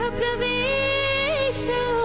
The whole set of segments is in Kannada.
ಪ್ರವೇಶ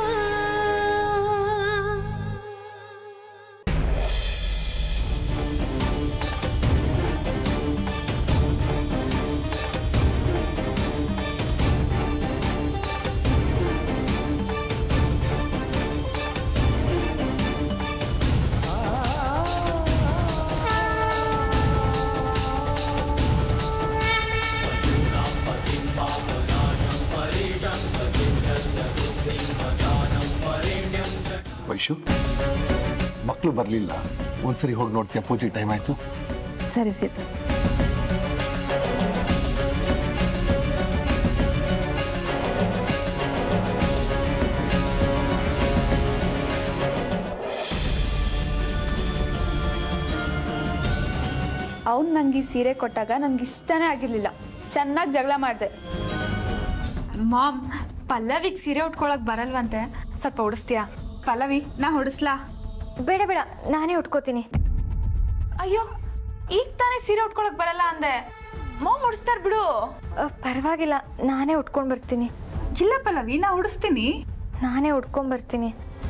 ವೈಶು ಮಕ್ಕಳು ಬರಲಿಲ್ಲ ಒಂದ್ಸರಿ ಹೋಗಿ ನೋಡ್ತೀಯಾ ಪೂಜೆ ಟೈಮ್ ಆಯಿತು ಸರಿ ಸೀತಾ ಅವ್ನು ನಂಗೆ ಈ ಸೀರೆ ಕೊಟ್ಟಾಗ ನನಗೆ ಇಷ್ಟನೇ ಆಗಿರ್ಲಿಲ್ಲ ಚೆನ್ನಾಗಿ ಜಗಳ ಮಾಡಿದೆ ಮಾಮ್ ಪಲ್ಲವಿಗೆ ಸೀರೆ ಉಟ್ಕೊಳಕ್ ಬರಲ್ವಂತೆ ಸ್ವಲ್ಪ ಉಡಿಸ್ತೀಯಾ ಪಲ್ಲವಿ ನಾ ಹೊಡಿಸ್ಲಾ ಬೇಡ ಬೇಡ ನಾನೇ ಉಟ್ಕೋತೀನಿ ಅಯ್ಯೋ ಈಗ ತಾನೇ ಸೀರೆ ಉಟ್ಕೊಳಕ್ ಬರಲ್ಲ ಅಂದೆ ಮಾಮ್ ಉಡಿಸ್ತಾರ ಬಿಡು ಅ, ಪರವಾಗಿಲ್ಲ ನಾನೇ ಉಟ್ಕೊಂಡು ಬರ್ತೀನಿ ಇಲ್ಲ ಪಲ್ಲವಿ ನಾ ಉಡಿಸ್ತೀನಿ ನಾನೇ ಉಟ್ಕೊಂಡ್ ಬರ್ತೀನಿ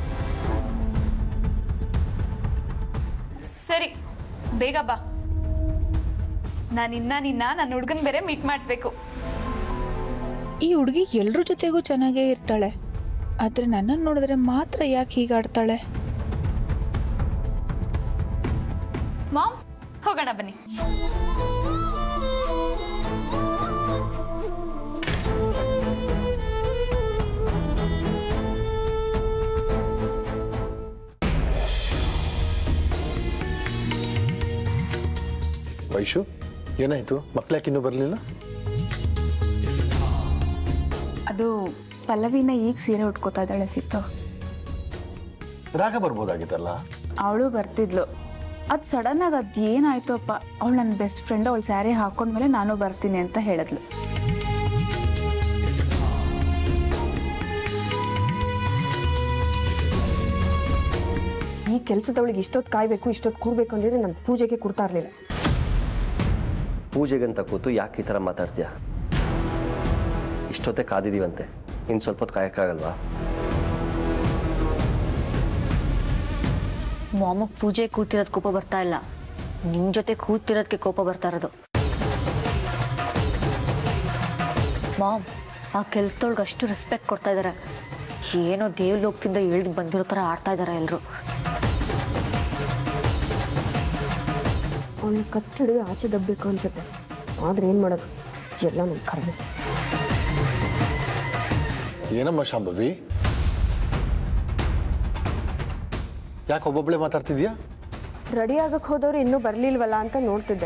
ಸರಿ ಬೇಗ ಬಾ ನಾನಿನ್ನ ನಿನ್ನ ನನ್ನ ಹುಡುಗನ್ ಬೇರೆ ಮೀಟ್ ಮಾಡಿಸ್ಬೇಕು ಈ ಹುಡುಗಿ ಎಲ್ರ ಜೊತೆಗೂ ಚೆನ್ನಾಗೇ ಇರ್ತಾಳೆ ಆದರೆ ನನ್ನನ್ನು ನೋಡಿದ್ರೆ ಮಾತ್ರ ಯಾಕೆ ಹೀಗಾಡ್ತಾಳೆ ಮಾಮ್ ಹೋಗೋಣ ಬನ್ನಿ ವೈಶು ಏನಾಯಿತು ಮಕ್ಳು ಯಾಕೆ ಇನ್ನೂ ಬರಲಿಲ್ಲ ಅದು ಪಲ್ಲವಿನ ಈಗ ಸೀರೆ ಉಟ್ಕೋತಾ ಇದ್ದಾಳೆ ಸಿತ್ತು ರಾಗ ಬರ್ಬೋದಾಗಿತ್ತಲ್ಲ ಅವಳು ಬರ್ತಿದ್ಲು ಅದು ಸಡನ್ ಆಗಿ ಅದು ಏನಾಯ್ತು ಅಪ್ಪ ಅವಳು ನನ್ನ ಬೆಸ್ಟ್ ಫ್ರೆಂಡ್ ಅವಳು ಸ್ಯಾರಿ ಹಾಕೊಂಡ್ಮೇಲೆ ನಾನು ಬರ್ತೀನಿ ಅಂತ ಹೇಳಿದ್ಲು ಈ ಕೆಲಸದವಳಿಗೆ ಇಷ್ಟೊತ್ತು ಕಾಯ್ಬೇಕು ಇಷ್ಟೊತ್ತು ಕೂರ್ಬೇಕು ಅಂದಿದ್ರೆ ನನ್ನ ಪೂಜೆಗೆ ಕೊಡ್ತಾ ಇರಲಿಲ್ಲ ಪೂಜೆಗಂತ ಕೂತು ಯಾಕೆ ಈ ಥರ ಮಾತಾಡ್ತೀಯ ಇಷ್ಟೊತ್ತೇ ಕಾದಿದ್ದೀವಂತೆ ಇನ್ನು ಸ್ವಲ್ಪ ಹೊತ್ತು ಕಾಯಕ್ಕಾಗಲ್ವಾ ಮಾಮಗ್ ಪೂಜೆ ಕೂತಿರೋದ್ ಕೋಪ ಬರ್ತಾ ಇಲ್ಲ ನಿಮ್ ಜೊತೆ ಕೂತಿರೋದಕ್ಕೆ ಕೋಪ ಬರ್ತಾ ಇರೋದು ಮಾಮ್ ಆ ಕೆಲ್ಸದೊಳಗೆ ಅಷ್ಟು ರೆಸ್ಪೆಕ್ಟ್ ಕೊಡ್ತಾ ಇದಾರೆ ಏನೋ ದೇವ್ಲೋಕದಿಂದ ಇಳ್ದು ಬಂದಿರೋ ಥರ ಆಡ್ತಾ ಇದಾರೆ ಎಲ್ರು ಅವಳು ಕತ್ತಡಿ ಆಚೆ ದಬ್ಬಬೇಕು ಅನ್ಸುತ್ತೆ ಆದ್ರೆ ಏನು ಮಾಡೋದು ಎಲ್ಲ ನನ್ನ ಕರ್ಮೆ ಏನಮ್ಮ ಶಾಂಭವಿ ಯಾಕೆ ಒಬ್ಬೊಬ್ಬಳೇ ಮಾತಾಡ್ತಿದ್ಯಾ ರೆಡಿ ಆಗಕ್ಕೆ ಹೋದವ್ರು ಇನ್ನೂ ಬರಲಿಲ್ವಲ್ಲ ಅಂತ ನೋಡ್ತಿದ್ದೆ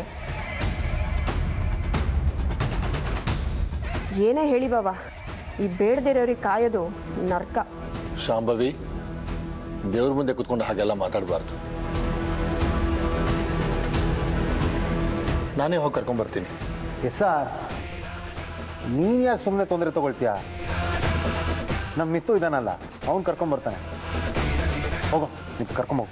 ಏನೇ ಹೇಳಿ ಬಾಬಾ ಈ ಬೇಡದಿರೋರಿಗೆ ಕಾಯೋದು ನರ್ಕ ಶಾಂಭವಿ ದೇವ್ರ ಮುಂದೆ ಕುತ್ಕೊಂಡು ಹಾಗೆಲ್ಲ ಮಾತಾಡಬಾರ್ದು ನಾನೇ ಹೋಗಿ ಕರ್ಕೊಂಬರ್ತೀನಿ ಎಸ್ ಸರ್ ನೀನು ಯಾಕೆ ಸುಮ್ಮನೆ ತೊಂದರೆ ತಗೊಳ್ತೀಯ ನಮ್ಮ ಮಿತ್ತು ಇದಾನಲ್ಲ ಅವ್ನು ಕರ್ಕೊಂಬರ್ತಾನೆ ಹೋಗೋ ನಿಂತು ಕರ್ಕೊಂಬೋಗು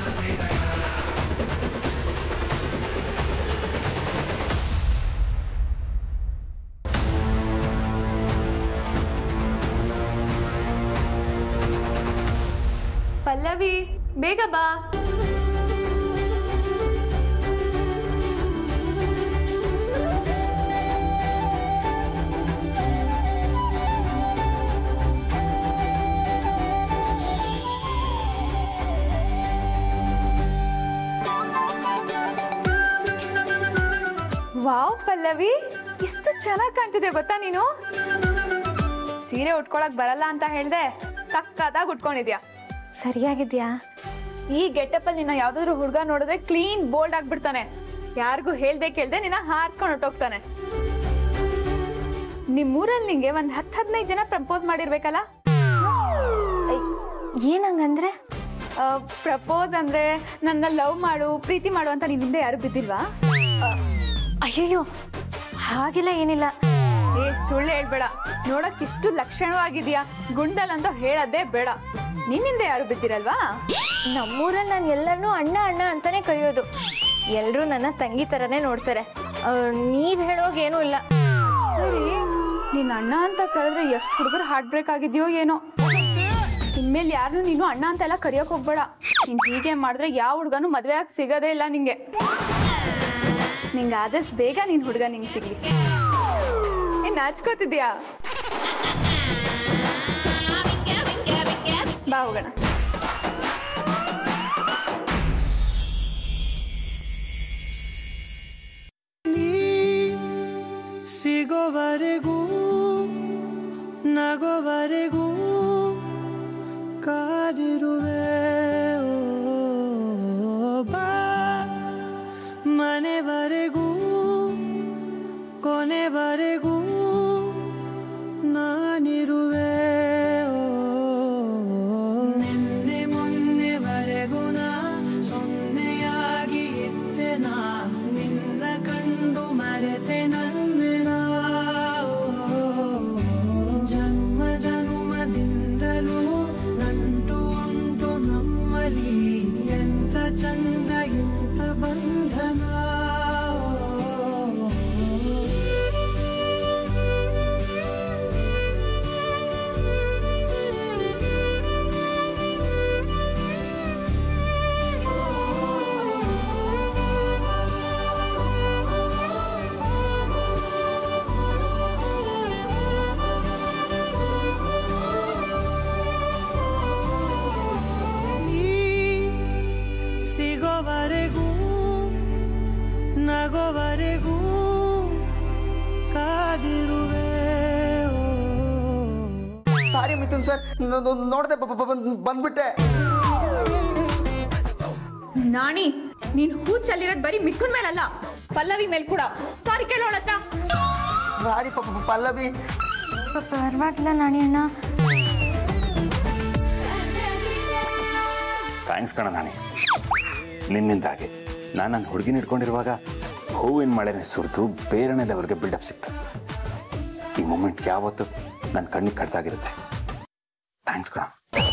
ಪಲ್ಲವಿ ಬೇಗ ಬಾ ವಾವ್ ಪಲ್ಲವಿ ಇಷ್ಟು ಚೆನ್ನಾಗಿ ಕಾಣ್ತಿದೆ ಗೊತ್ತಾ ನೀನು ಸೀರೆ ಉಟ್ಕೊಳಕ್ ಬರಲ್ಲ ಅಂತ ಹೇಳ್ದೆ ಸಕ್ಕತ್ತಾಗಿ ಉಟ್ಕೊಂಡಿದ್ಯಾ ಸರಿಯಾಗಿದ್ಯಾ ಈ ಗೆಟಪ್ ಅಲ್ಲಿ ನಿನ್ನ ಯಾವ್ದಾದ್ರು ಹುಡುಗ ನೋಡಿದ್ರೆ ಕ್ಲೀನ್ ಬೋಲ್ಡ್ ಆಗ್ಬಿಡ್ತಾನೆ ಯಾರಿಗೂ ಹೇಳ್ದೆ ಕೇಳ್ದೆ ನಿನ್ನ ಹಾರಿಸ್ಕೊಂಡು ಹೊಟ್ಟೋಗ್ತಾನೆ ನಿಮ್ಮೂರಲ್ಲಿ ನಿಂಗೆ ಒಂದ್ ಹತ್ತು ಹದಿನೈದು ಜನ ಪ್ರಪೋಸ್ ಮಾಡಿರ್ಬೇಕಲ್ಲ ಏನಂಗಂದ್ರೆ ಪ್ರಪೋಸ್ ಅಂದ್ರೆ ನನ್ನ ಲವ್ ಮಾಡು ಪ್ರೀತಿ ಮಾಡು ಅಂತ ನಿನ್ ಹಿಂದೆ ಯಾರು ಬಿದ್ದಿಲ್ವಾ ಅಯ್ಯಯ್ಯೋ ಹಾಗೆಲ್ಲ ಏನಿಲ್ಲ ಏ ಸುಳ್ಳು ಹೇಳ್ಬೇಡ ನೋಡಕ್ ಇಷ್ಟು ಲಕ್ಷಣವಾಗಿದ್ಯಾ ಗುಂಡಲ್ ಅಂತ ಹೇಳೋದೇ ಬೇಡ ನಿನ್ನಿಂದ ಯಾರು ಬಿದ್ದಿರಲ್ವಾ ನಮ್ಮೂರಲ್ಲಿ ನಾನು ಎಲ್ಲರನ್ನೂ ಅಣ್ಣ ಅಣ್ಣ ಅಂತಾನೆ ಕರೆಯೋದು ಎಲ್ಲರೂ ನನ್ನ ತಂಗಿ ಥರನೇ ನೋಡ್ತಾರೆ ಆ, ನೀವ್ ಹೇಳೋಗೇನೂ ಇಲ್ಲ ಸರಿ ನಿನ್ನ ಅಣ್ಣ ಅಂತ ಕರೆದ್ರೆ ಎಷ್ಟು ಹುಡುಗರು ಹಾರ್ಟ್ ಬ್ರೇಕ್ ಆಗಿದೆಯೋ ಏನೋ ಇನ್ಮೇಲೆ ಯಾರನ್ನೂ ನೀನು ಅಣ್ಣ ಅಂತೆಲ್ಲ ಕರಿಯೋಕೆ ಹೋಗ್ಬೇಡ ನೀನು ಹೀಗೆ ಮಾಡಿದ್ರೆ ಯಾವ ಹುಡುಗನೂ ಮದುವೆ ಆಗಿ ಸಿಗೋದೇ ಇಲ್ಲ ನಿಂಗೆ ನಿಂಗೆ ಆದಷ್ಟು ಬೇಗ ನಿನ್ನ ಹುಡುಗ ನಿಂಗೆ ಸಿಗ್ಲಿ ಏನ್ ನಾಚ್ಕೋತಿದ್ಯಾ ಬಾ ಹೋಗೋಣ ಸಿಗೋವರೆಗೂ ನಗೋವರೆಗೂ ಕಾದಿರುವೆ ಓ ಬಾ ಮನೆವರೆಗೂ ಕೊನೆವರೆಗೂ ನಾನಿರುವೆ ಓ ನಿನ್ನೆ ಮೊನ್ನೆವರೆಗೂ ನಾ ಸೊನ್ನೆಯಾಗಿ ಇದ್ದೆ ನಾ ನಿನ್ನ ಕಂಡು ಮರೆತೆ ನನ್ನ ಜನ್ಮ ಜನ್ಮದಿಂದಲೂ ನಂಟು ಉಂಟು ನಮ್ಮಲ್ಲಿ ಎಂತ ಚಂದ ಎಂತ ಬಂಧನ ನೀ ಸಿಗೋವರೆಗೂ ನಗೋವರೆಗೂ ಕಾದಿರುವೆ ಓ. ಸಾರಿ ಮಿಥುನ್ ಸರ್ ನೋಡದೆ ಬಂದ್ಬಿಟ್ಟೆ ನಾಣಿ ನೀನ್ ಹೂ ಚೆಲ್ಲಿರೋದ್ ಬರೀ ಮಿಥುನ್ ಮೇಲಲ್ಲ ಪಲ್ಲವಿ ಮೇಲ್ ಕೂಡ ಸಾರಿ ಕೇಳೋಳ ಹತ್ರ ಸಾರಿ ಪಾಪ ಪಲ್ಲವಿ ಪರವಾಗಿಲ್ಲ ನಾಣಿ ಅಣ್ಣ ಥ್ಯಾಂಕ್ಸ್ ಕಣ ನಾನಿ ನಿನ್ನಿಂದಾಗಿ ನಾನು ನನ್ನ ಹುಡುಗಿನ ಇಟ್ಕೊಂಡಿರುವಾಗ ಹೂವಿನ ಮಳೆನೆ ಸುರಿದು ಬೇರೆನೇ ಲೆವೆಲ್ಗೆ ಬಿಲ್ಡಪ್ ಸಿಕ್ತು ಈ ಮೂಮೆಂಟ್ ಯಾವತ್ತು ನನ್ನ ಕಣ್ಣಿಗೆ ಕಟ್ಟಾಗಿರುತ್ತೆ ಥ್ಯಾಂಕ್ಸ್ ಕಣ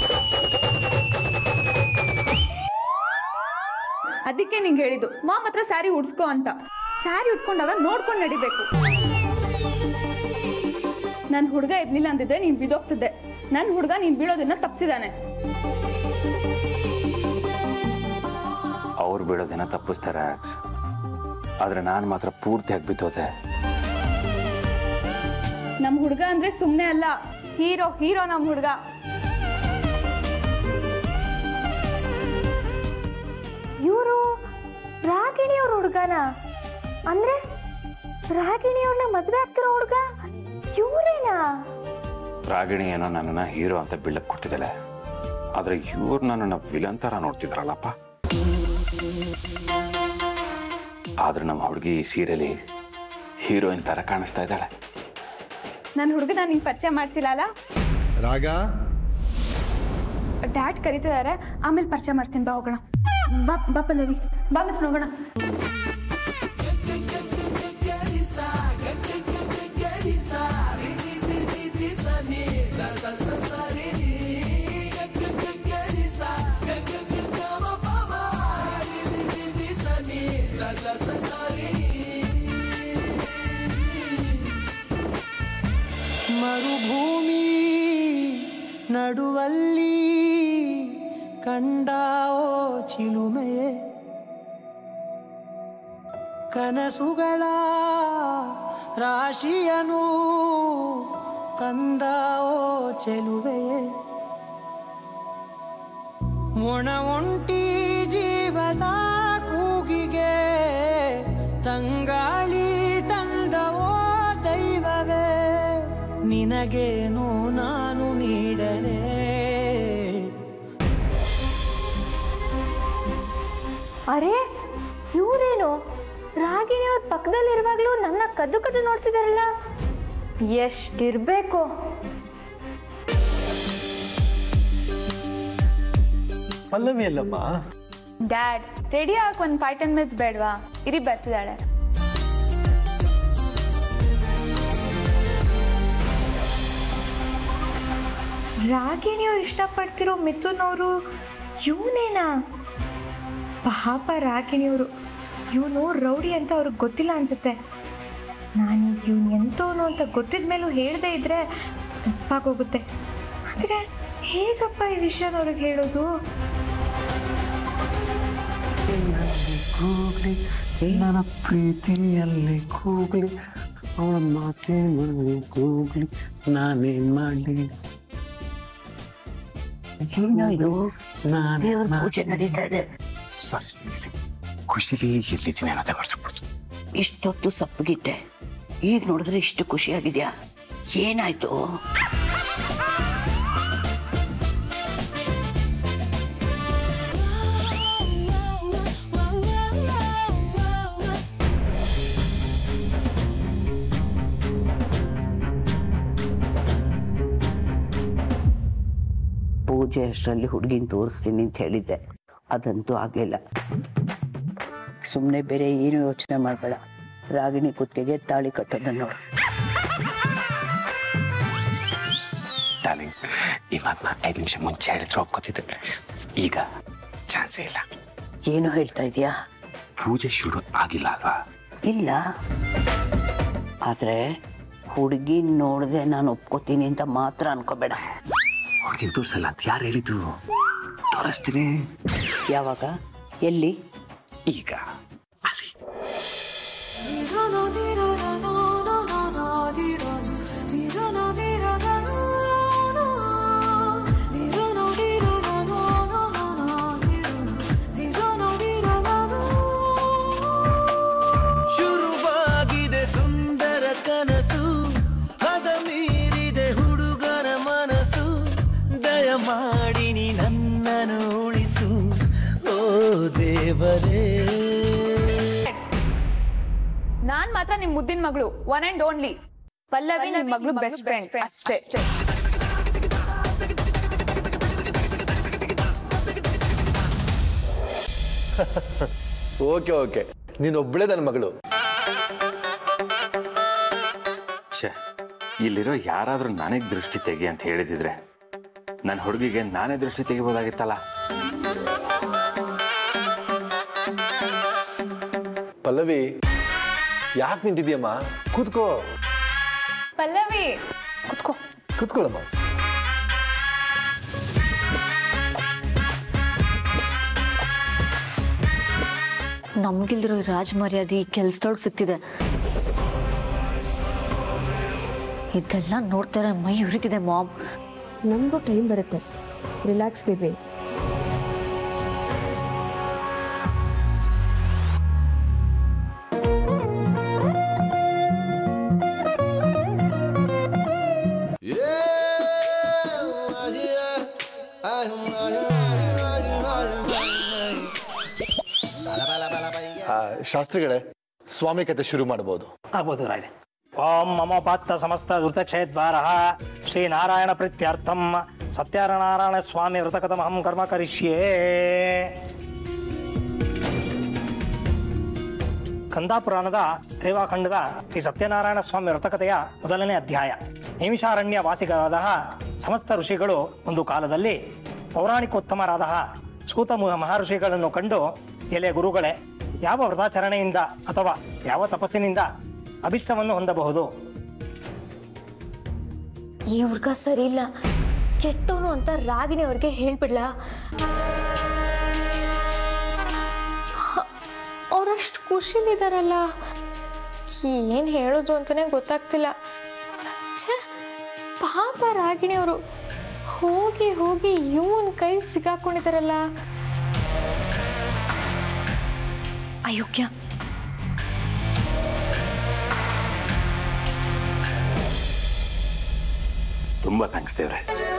ಅದಕ್ಕೆ ನಿಂಗೆ ಹೇಳಿದ್ದು ಮಾಮ್ ಹತ್ರ ಸ್ಯಾರಿ ಉಡ್ಸ್ಕೋ ಅಂತ ಸ್ಯಾರಿ ಉಟ್ಕೊಂಡಾಗ ನೋಡ್ಕೊಂಡು ನಡಿಬೇಕು ನನ್ನ ಹುಡುಗ ಇರ್ಲಿಲ್ಲ ಅಂದಿದ್ರೆ ನೀನ್ ಬಿದೋಗ್ತಿದ್ದೆ ನನ್ನ ಹುಡುಗ ನೀನ್ ಬೀಳೋದನ್ನ ತಪ್ಸಿದಾನೆ ಅವ್ರು ಬಿಡೋದೇನ ತಪ್ಪಿಸ್ತಾರೆ ಆಕ್ಸ್ ಆದರೆ ನಾನು ಮಾತ್ರ ಪೂರ್ತಿಯಾಗಿ ಬಿದ್ದೋದೆ ನಮ್ ಹುಡುಗ ಅಂದ್ರೆ ಸುಮ್ನೆ ಅಲ್ಲ ಹೀರೋ ಹೀರೋ ನಮ್ ಹುಡುಗ ಇವರು ರಾಗಿಣಿ ಅವ್ರ ಹುಡುಗನ ಅಂದ್ರೆ ರಾಗಿಣಿ ಅವ್ರನ್ನ ಮದ್ವೆ ಆಗ್ತಿರೋ ಹುಡುಗ ಇವರೇನಾ ರಾಗಿಣಿ ಏನೋ ನನ್ನನ್ನು ಹೀರೋ ಅಂತ ಬಿಲ್ಡಪ್ ಕೊಡ್ತಿದ್ದಾಳೆ ಆದರೆ ಇವ್ರು ನನ್ನನ್ನು ವಿಲನ್ ಥರ ನೋಡ್ತಿದ್ರಲ್ಲಪ್ಪ ಆದ್ರೆ ನಮ್ಮ ಹುಡುಗಿ ಈ ಸೀರೆಲಿ ಹೀರೋಯಿನ್ ಥರ ಕಾಣಿಸ್ತಾ ಇದ್ದಾಳೆ ನನ್ನ ಹುಡುಗನ ನಿಂಗೆ ಪರಿಚಯ ಮಾಡ್ಸಿಲ್ಲ ಅಲ್ಲ ರಾಗ ಡ್ಯಾಡ್ ಕರಿತಿದ್ದಾರೆ ಆಮೇಲೆ ಪರಿಚಯ ಮಾಡ್ತೀನಿ ಬಾ ಹೋಗೋಣ ಬಾ ಬಾ ಪಲ್ಲವಿ ಬಾ ಮಿತ್ರ ಹೋಗೋಣ ಮರುಭೂಮಿ ನಡುವಲ್ಲಿ ಕಂಡಾವೋ ಚಿಲುಮೆಯೇ ಕನಸುಗಳ ರಾಶಿಯನು ಕಂದಾವೋ ಚೆಲುವೆಯೇ ಒಣ ಒಂಟಿ ಜೀವದ ಕೂಗಿಗೆ ತಂಗಾಳಿ ತಂದವೋ ದೈವವೇ ನಿನಗೇನು ನಾನು ನೀಡಲೇ ಅರೆ ಇವರೇನು ರಾಗಿಣಿ ಅವ್ರ ಪಕ್ಕದಲ್ಲಿರುವಾಗಲೂ ನನ್ನ ಕದ್ದು ಕದ್ದು ನೋಡ್ತಿದಾರಲ್ಲ ಎಷ್ಟಿರ್ಬೇಕು ಪಲ್ಲವಿ ಅಲ್ಲಮ್ಮ ಡ್ಯಾಡ್ ರೆಡಿ ಆಗಿ ಒಂದು ಫೈವ್ ಟೆನ್ ಮಿನಿಟ್ಸ್ ಬೇಡವಾ ಇರಿ ಬರ್ತಿದ್ದಾಳೆ ರಾಗಿಣಿಯವ್ರು ಇಷ್ಟಪಡ್ತಿರೋ ಮಿಥುನ್ ಅವರು ಇವನೇನಾ ಪಾಪ ರಾಗಿಣಿಯವರು ಇವನು ರೌಡಿ ಅಂತ ಅವ್ರಿಗೆ ಗೊತ್ತಿಲ್ಲ ಅನ್ಸುತ್ತೆ ನಾನೀಗ ಇವ್ನು ಎಂತವನು ಅಂತ ಗೊತ್ತಿದ ಮೇಲೂ ಹೇಳದೇ ಇದ್ರೆ ತಪ್ಪಾಗೋಗುತ್ತೆ ಆದರೆ ಹೇಗಪ್ಪ ಈ ವಿಷಯನ ಅವ್ರಿಗೆ ಹೇಳೋದು ಕೂಗ್ಲಿ ನನ್ನ ಪ್ರೀತಿಯಲ್ಲಿ ಕೂಗ್ಲಿ ಅವಳ ಮಾತೆ ಮನೆ ಕೂಗ್ಲಿ ನಾನೇನ್ ಮಾಡಲಿ ದೇವ್ರ ಪೂಜೆ ನಡೀತಾ ಇದೆ ಸಾರಿ ಸ್ನೇಹಿತರೆ ಖುಷಿಲಿ ಎಲ್ಲಿದ್ದೀನಿ ಅನ್ನೋದೇ ಮರ್ತೋಗ್ಬಿಡ್ತು ಇಷ್ಟೊತ್ತು ಸಪ್ಪಗಿದ್ದೆ ಈಗ ನೋಡಿದ್ರೆ ಇಷ್ಟು ಖುಷಿಯಾಗಿದ್ಯಾ ಏನಾಯ್ತು ಪೂಜೆ ಅಷ್ಟರಲ್ಲಿ ಹುಡುಗಿನ ತೋರಿಸ್ತೀನಿ ಅಂತ ಹೇಳಿದ್ದೆ ಅದಂತೂ ಆಗಲಿಲ್ಲ ಸುಮ್ಮನೆ ಬೇರೆ ಏನು ಯೋಚನೆ ಮಾಡಬೇಡ ರಾಗಿಣಿ ಕುತ್ತಿಗೆ ತಾಳಿ ಕಟ್ಟೋದನ್ನ ನೋಡು ಡಾರ್ಲಿಂಗ್ ಈ ಮಾತನ್ನ ಐದು ನಿಮಿಷ ಮುಂಚೆ ಹೇಳಿದ್ರೆ ಒಪ್ಕೋತಿದ್ದೆ ಈಗ ಚಾನ್ಸೇ ಇಲ್ಲ ಏನು ಹೇಳ್ತಾ ಇದೀಯಾ ಪೂಜೆ ಶುರು ಆಗಿಲ್ಲ ಅಲ್ವಾ ಇಲ್ಲ ಆದ್ರೆ ಹುಡುಗಿ ನೋಡದೆ ನಾನು ಒಪ್ಕೋತೀನಿ ಅಂತ ಮಾತ್ರ ಅನ್ಕೋಬೇಡ ಹುಡುಗಿನ ತೋರಿಸಲ್ಲ ಅಂತ ಯಾರು ಹೇಳಿದ್ದು ತೋರಿಸ್ತೀನಿ ಯಾವಾಗ ಎಲ್ಲಿ ಈಗ ಶುರುವಾಗಿದೆ ಸುಂದರ ಕನಸು ಹದ ಮೀರಿದೆ ಹುಡುಗರ ಮನಸ್ಸು ದಯಮಾಡಿ ನೀ ನನ್ನನ್ನು ಉಳಿಸು ಓ ದೇವರೇ ನಾನ್ ಮಾತ್ರ ನಿಮ್ ಮುದ್ದಿನ ಮಗಳು ಒನ್ ಅಂಡ್ ಓನ್ಲಿ ಪಲ್ಲವಿ ನಿಮ್ ಮಗಳು ಬೆಸ್ಟ್ ಫ್ರೆಂಡ್ ಅಷ್ಟೇ ಓಕೆ ಓಕೆ ನೀನೊಬ್ಬಳೇ ನನ್ನ ಮಗಳು ಛೇ ಇಲ್ಲಿರೋ ಯಾರಾದರೂ ನನಗೆ ದೃಷ್ಟಿ ತೆಗಿ ಅಂತ ಹೇಳಿದಿದ್ರೆ ನನ್ನ ಹುಡುಗಿಗೆ ನಾನೇ ದೃಷ್ಟಿ ತೆಗಿಬೋದಾಗಿತ್ತಲ್ಲ ಪಲ್ಲವಿ ಯಾಕೆ ನಿಂತಿದ್ಯಮ್ಮ ಕೂತ್ಕೋ ಪಲ್ಲವಿ ಕೂತ್ಕೋ ಕೂತ್ಕೊಳ್ಳಮ್ಮ ನಮ್ಗಿಲ್ದಿರೋ ಈ ರಾಜ್ ಮರ್ಯಾದೆ ಈ ಕೆಲ್ಸದೊಳಗೆ ಸಿಗ್ತಿದೆ ಇದೆಲ್ಲ ನೋಡ್ತಾರೆ ಮೈ ಉರಿತಿದೆ ಮಾಮ್ ನಮಗೂ ಟೈಮ್ ಬರುತ್ತೆ ರಿಲ್ಯಾಕ್ಸ್ ಬೇಬಿ ಆ, ಶಾಸ್ತ್ರಿಗಳೇ ಸ್ವಾಮಿ ಕತೆ ಶುರು ಮಾಡ್ಬೋದು ಆಗ್ಬೋದು ರಾಯ್ ಓಂ ಮಮೋಪಾತ್ತ ಸಮಸ್ತ ಧೃತಕ್ಷೇದ್ವಾರ ಶ್ರೀನಾರಾಯಣ ಪ್ರೀತ್ಯರ್ಥಂ ಸತ್ಯನಾರಾಯಣ ಸ್ವಾಮಿ ವ್ರತಕತಮಹಂ ಕರ್ಮ ಕರಿಷ್ಯೇ ಕಂದಾಪುರಾಣದ ರೇವಾಖಂಡದ ಈ ಸತ್ಯನಾರಾಯಣ ಸ್ವಾಮಿ ವ್ರತಕತೆಯ ಮೊದಲನೇ ಅಧ್ಯಾಯ ನೈಮಿಷಾರಣ್ಯ ವಾಸಿಗಳಾದ ಸಮಸ್ತ ಋಷಿಗಳು ಒಂದು ಕಾಲದಲ್ಲಿ ಪೌರಾಣಿಕೋತ್ತಮರಾದ ಸೂತ ಮು- ಮಹರ್ಷಿಗಳನ್ನು ಕಂಡು ಎಲೆ ಗುರುಗಳೇ ಯಾವ ವ್ರತಾಚರಣೆಯಿಂದ ಅಥವಾ ಯಾವ ತಪಸ್ಸಿನಿಂದ ಅಭಿಷ್ಟವನ್ನು ಹೊಂದಬಹುದು ಈ ಹುಡ್ಗ ಸರಿ ಇಲ್ಲ ಕೆಟ್ಟವನು ಅಂತ ರಾಗಿಣಿ ಅವ್ರಿಗೆ ಹೇಳ್ಬಿಡ್ಲಾ ಅವರಷ್ಟು ಖುಷಿಲಿದಾರಲ್ಲ ಏನು ಹೇಳೋದು ಅಂತಾನೆ ಗೊತ್ತಾಗ್ತಿಲ್ಲ ಛೆ, ಪಾಪ ರಾಗಿಣಿ ಅವರು ಹೋಗಿ ಹೋಗಿ ಇವನ್ ಕೈ ಸಿಗಾಕೊಂಡಿದಾರಲ್ಲ ಅಯೋಗ್ಯ ತುಂಬ ಥ್ಯಾಂಕ್ಸ್ ದೇವ್ರೆ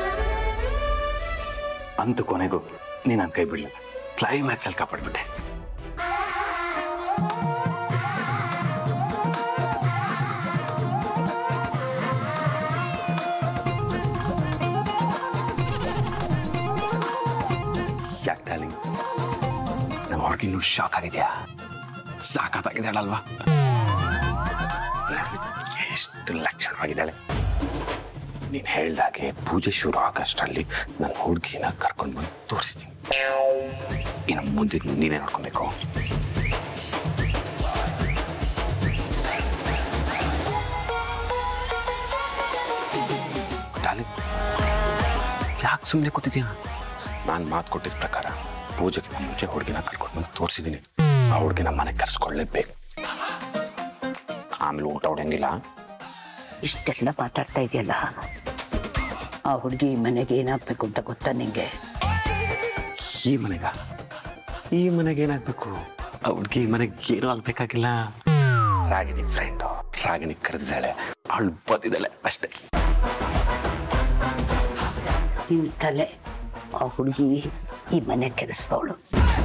ಅಂತೂ ಕೊನೆಗೂ ನೀನು ನನ್ನ ಕೈ ಬಿಡಲಿಲ್ಲ ಕ್ಲೈಮ್ಯಾಕ್ಸಲ್ಲಿ ಕಾಪಾಡ್ಬಿಟ್ಟೆ ಯಾಕೆ ಡಾರ್ಲಿಂಗ್ ನಮ್ಮ ಹುಡುಗಿ ಇನ್ನೂ ಶಾಕ್ ಆಗಿದೆಯಾ ಸಾಕಾಗಿದ್ದಾಳಲ್ವಾ ಎಷ್ಟು ಲಕ್ಷಣವಾಗಿದ್ದಾಳೆ ನೀನು ಹೇಳ್ದಾಗೆ ಪೂಜೆ ಶುರು ಆಗಷ್ಟರಲ್ಲಿ ನನ್ನ ಹುಡುಗಿನ ಕರ್ಕೊಂಡು ಬಂದು ತೋರಿಸ್ತೀನಿ ಇನ್ನು ಮುಂದೆ ನೀನೇ ನೋಡ್ಕೊಬೇಕು ಡಾರ್ಲಿಂಗ್ ಯಾಕೆ ಸುಮ್ಮನೆ ಕೂತಿದ್ಯಾ ನಾನು ಮಾತು ಕೊಟ್ಟಿದ್ದ ಪ್ರಕಾರ ಪೂಜೆಗೆ ಮುಂಚೆ ಹುಡುಗಿನ ಕರ್ಕೊಂಡು ಬಂದು ತೋರಿಸಿದ್ದೀನಿ ಆ ಹುಡುಗಿನ ಮನೆಗೆ ಕರೆಸ್ಕೊಳ್ಳೇಬೇಕು ಆಮೇಲೆ ಊಟ ಹೊಡೆಯಂಗಿಲ್ಲ ಇಷ್ಟೆಲ್ಲ ಮಾತಾಡ್ತಾ ಇದೆಯಲ್ಲ ಆ ಹುಡುಗಿ ಮನೆಗೆ ಏನಾಗಬೇಕು ಅಂತ ಗೊತ್ತಾ ನಿಂಗೆ ಈ ಮನೆಗ ಈ ಮನೆಗೆ ಏನಾಗಬೇಕು ಆ ಹುಡುಗಿ ಮನೆಗೆ ಏನೂ ಆಗ್ಬೇಕಾಗಿಲ್ಲ ರಾಗಿಣಿ ಫ್ರೆಂಡು ರಾಗಿಣಿ ಕರೆದಿದ್ದಾಳೆ ಅವಳು ಬಂದಿದ್ದಾಳೆ ಅಷ್ಟೇ ನಿನ್ನ ತಲೆ ಆ ಹುಡುಗಿ ಈ ಮನೆ ಕೆಲಸದವಳು